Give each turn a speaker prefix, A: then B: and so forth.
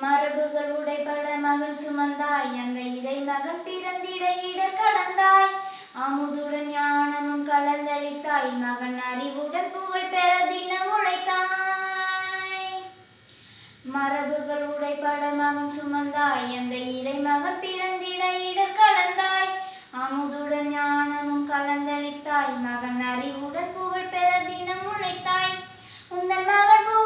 A: மரபுகள் உடைபட மகன் சுமந்தாய் அந்த இறை மகன் பிறந்திட இடர் கடந்தாய் அமுதுடன் ஞானமும் கலந்தளித்தாய் மகன் அறிவுடன் புகழ் பெற தினம் உழைத்தாய் மரபுகள் உடைபட மகன் சுமந்தாய் அந்த இறை மகன் பிறந்திட இடர் கடந்தாய் அமுதுடன் ஞானமும் கலந்தளித்தாய் மகன் அறிவுடன் புகழ் பெற தினம் உழைத்தாய் உந்தன் மகன் புகழ்